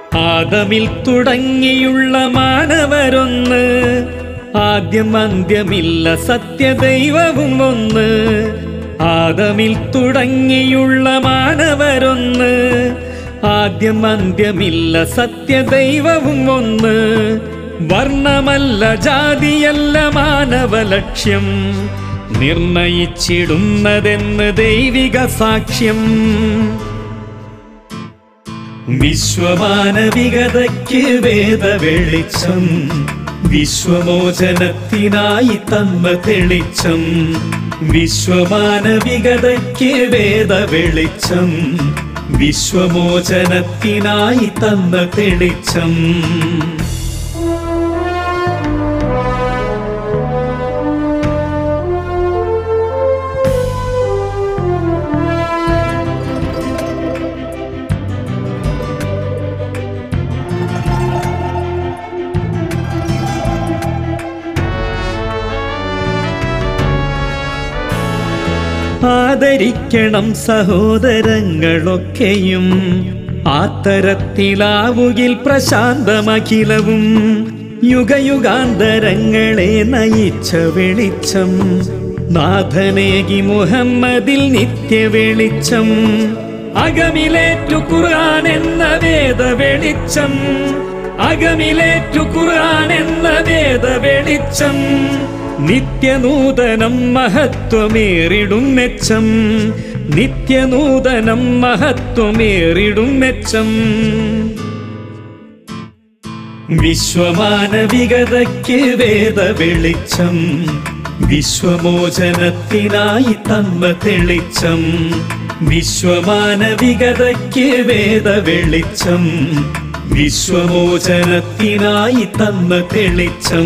ആദമിൽ തുടങ്ങിയുള്ള മാനവരൊന്ന് ആദ്യം അന്ത്യമില്ല സത്യദൈവവും ഒന്ന് ആദമിൽ തുടങ്ങിയുള്ള മാനവരൊന്ന് ആദ്യം അന്ത്യമില്ല സത്യദൈവവും ഒന്ന് വർണ്ണമല്ല ജാതിയല്ല മാനവ ലക്ഷ്യം നിർണയിച്ചിടുന്നതെന്ന് ദൈവിക സാക്ഷ്യം വിശ്വമാനവികതയ്ക്ക് വേദ വെളിച്ചം വിശ്വമോചനത്തിനായി തന്ന തെളിച്ചം വിശ്വമാനവികതയ്ക്ക് വേദ വെളിച്ചം വിശ്വമോചനത്തിനായി തന്ന തെളിച്ചം ആദരിക്കണം സഹോദരങ്ങളൊക്കെയും ആത്തരത്തിലാവുകിൽ പ്രശാന്തമഖിലവും യുഗയുഗാന്തരങ്ങളെ നയിച്ച വെളിച്ചം നാഥനേകി മുഹമ്മദിൽ നിത്യ വെളിച്ചം അകമിലേറ്റു ഖുർആൻ എന്ന വേദ വെളിച്ചം അകമിലേറ്റു ഖുർആൻ എന്ന വേദ വെളിച്ചം നിത്യനൂതനം മഹത്വമേറിടും മെച്ചം നിത്യനൂതനം മഹത്വമേറിടും മെച്ചം വിശ്വമാനവികതയ്ക്ക് വേദ വെളിച്ചം വിശ്വമോചനത്തിനായി തന്ന തെളിച്ചം വിശ്വമാനവികതയ്ക്ക് വേദ വെളിച്ചം വിശ്വമോചനത്തിനായി തന്ന തെളിച്ചം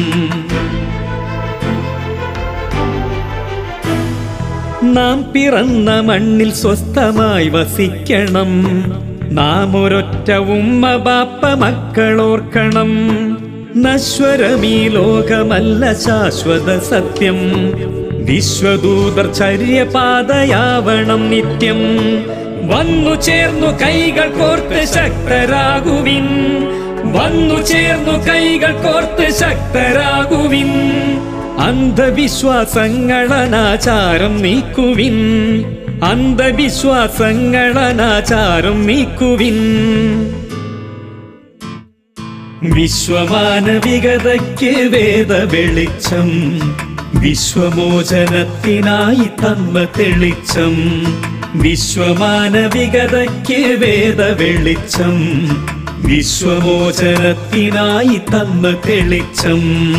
നാം പിറന്ന മണ്ണിൽ സ്വസ്ഥമായി വസിക്കണം നാം ഒരൊറ്റ ഉമ്മ ബാപ്പ മക്കളോർക്കണം നശ്വരമീ ലോകമല്ല ശാശ്വത സത്യം വിശ്വദൂതർ ചര്യപാതയാവണം നിത്യം വന്നു ചേർന്നു കൈകൾ കോർത്ത് ശക്തരാകുവിൻ വന്നു ചേർന്നു കൈകൾ കോർത്ത് ശക്തരാകുവിൻ അന്ധവിശ്വാസങ്ങളനാചാരം നീക്കുവിൻ അന്ധവിശ്വാസങ്ങളനാചാരം നീക്കുവിൻ വിശ്വമാനവികതയ്ക്ക് വേദ വെളിച്ചം വിശ്വമോചനത്തിനായി തന്ന തെളിച്ചം വിശ്വമാനവികതയ്ക്ക് വേദ വെളിച്ചം വിശ്വമോചനത്തിനായി തന്ന തെളിച്ചം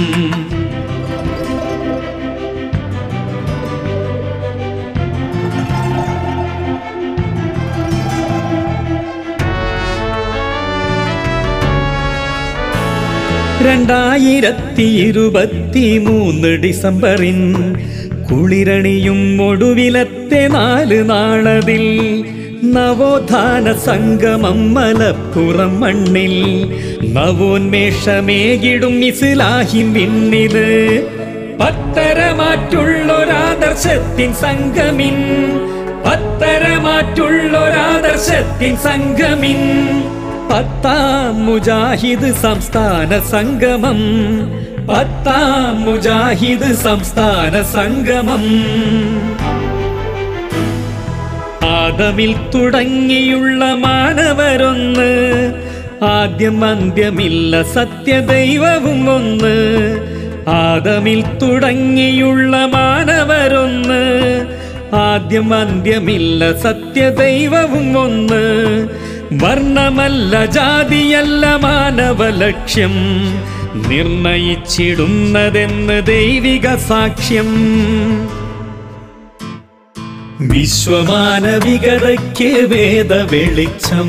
രണ്ടായിരത്തി ഇരുപത്തി മൂന്ന് ഡിസംബറിൻ കുളിരണിയും ഒടുവിലത്തെ നാല് നാളതിൽ നവോത്ഥാന സംഗമം മലപ്പുറം മണ്ണിൽ നവോന്മേഷമേകിടും ഇസ്ലാഹിം വിണ്ണില് പത്തരമാറ്റുള്ളൊരാദർശത്തിൻ സംഗമിൻ പത്തരമാറ്റുള്ളൊരാദർശത്തിൻ സംഗമിൻ പത്താം മുജാഹിദ് സംസ്ഥാന സംഗമം പത്താം മുജാഹിദ് സംസ്ഥാന സംഗമം ആദമിൽ തുടങ്ങിയുള്ള മാനവരൊന്ന് ആദ്യം അന്ത്യമില്ല സത്യദൈവവും ഒന്ന് ആദമിൽ തുടങ്ങിയുള്ള മാനവരൊന്ന് ആദ്യം അന്ത്യമില്ല സത്യദൈവവും ഒന്ന് വർണ്ണമല്ല ജാതിയല്ല മാനവ ലക്ഷ്യം നിർണയിച്ചിടുന്നതെന്ന് ദൈവിക സാക്ഷ്യം വിശ്വമാനവികതയ്ക്ക് വേദ വെളിച്ചം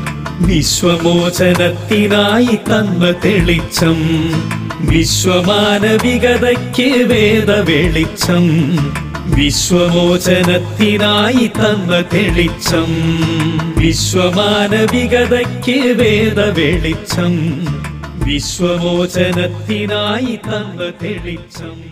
വിശ്വമോചനത്തിനായി തന്ന തെളിച്ചം വിശ്വമാനവികതയ്ക്ക് വേദ വെളിച്ചം വിശ്വമോചനത്തിനായി തന്ന തെളിച്ചം വിശ്വമാനവികതയ്ക്ക് വേദ വെളിച്ചം വിശ്വമോചനത്തിനായി തന്ന തെളിച്ചം